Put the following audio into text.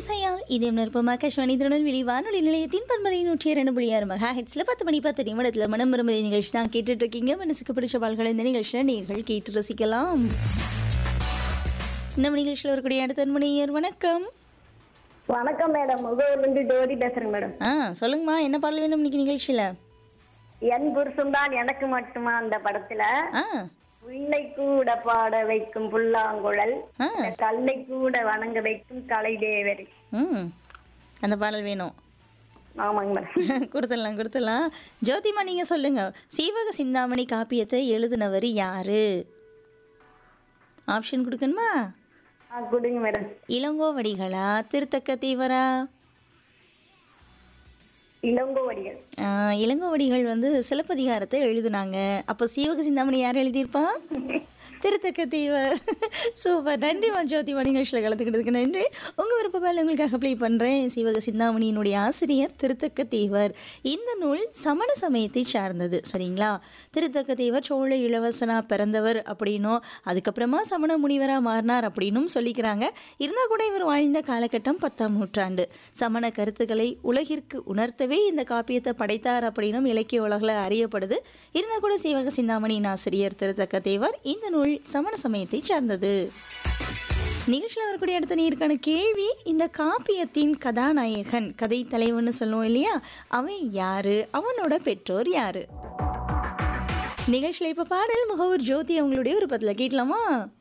இசையால் இதயம் நிற்பமா கஷ்மணி திருநெல்வேலி வானொலி நிலையத்தின் பண்பலை நூற்றி இரண்டு புள்ளி ஆறு மகா ஹெட்ஸில் பத்து மணி பத்து நிமிடத்தில் மனம் விரும்புதை நிகழ்ச்சி தான் கேட்டுட்டு இருக்கீங்க மனசுக்கு பிடிச்ச பால்களை இந்த நிகழ்ச்சியில் நீங்கள் கேட்டு ரசிக்கலாம் நம்ம நிகழ்ச்சியில் வரக்கூடிய அடுத்த மணியர் வணக்கம் வணக்கம் மேடம் முகவர்லேருந்து டோரி பேசுறேங்க மேடம் ஆ சொல்லுங்கம்மா என்ன பாடல் வேணும் இன்னைக்கு நிகழ்ச்சியில் என் புருஷன் தான் எனக்கு மட்டுமா அந்த படத்துல ஆ புல்லை கூட பாட வைக்கும் புல்லாங்குழல் ஆ இந்த கல்லை கூட வணங்க வைக்கும் கலை தேவரி ம் அந்த பாடல் வேணும் ஆமாங்க மேடம் கொடுத்துடலாம் கொடுத்துடலாம் ஜோதிமா நீங்கள் சொல்லுங்கள் சீவக சிந்தாமணி காப்பியத்தை எழுதினவர் யாரு ஆப்ஷன் கொடுக்கணுமா ஆ கொடுங்க மேடம் இளங்கோவடிகளா திருத்தக்க தீவரா இளங்கோவடிகள் ஆஹ், இளங்கோவடிகள் வந்து சிலப்பதிகாரத்தை எழுதுனாங்க அப்போ சீவக சிந்தாமணி யார் எழுதியிருப்பா திருத்தக்க தீவர் சூப்பர் நன்றிமா ஜோதிமா நிகழ்ச்சியில் கலந்துக்கிட்டதுக்கு நன்றி உங்கள் விருப்பப்பால் உங்களுக்காக ப்ளே பண்ணுறேன் சீவக சிந்தாமணியினுடைய ஆசிரியர் திருத்தக்க தேவர் இந்த நூல் சமண சமயத்தை சார்ந்தது சரிங்களா திருத்தக்க தேவர் சோழ இளவரசனா பிறந்தவர் அப்படின்னும் அதுக்கப்புறமா சமண முனிவராக மாறினார் அப்படின்னும் சொல்லிக்கிறாங்க இருந்தால் கூட இவர் வாழ்ந்த காலகட்டம் பத்தாம் நூற்றாண்டு சமண கருத்துக்களை உலகிற்கு உணர்த்தவே இந்த காப்பியத்தை படைத்தார் அப்படின்னும் இலக்கிய உலகில் அறியப்படுது இருந்தால் கூட சீவக சிந்தாமணியின் ஆசிரியர் திருத்தக்க தேவர் இந்த நூல் சமண சமயத்தை சார்ந்தது நிகழ்ச்சியில் வரக்கூடிய அடுத்த நீருக்கான கேள்வி இந்த காப்பியத்தின் கதாநாயகன் கதை தலைவன்னு சொல்லுவோம் இல்லையா அவன் யாரு அவனோட பெற்றோர் யாரு நிகழ்ச்சியில் இப்போ பாடல் முகவர் ஜோதி அவங்களுடைய விருப்பத்தில் கேட்கலாமா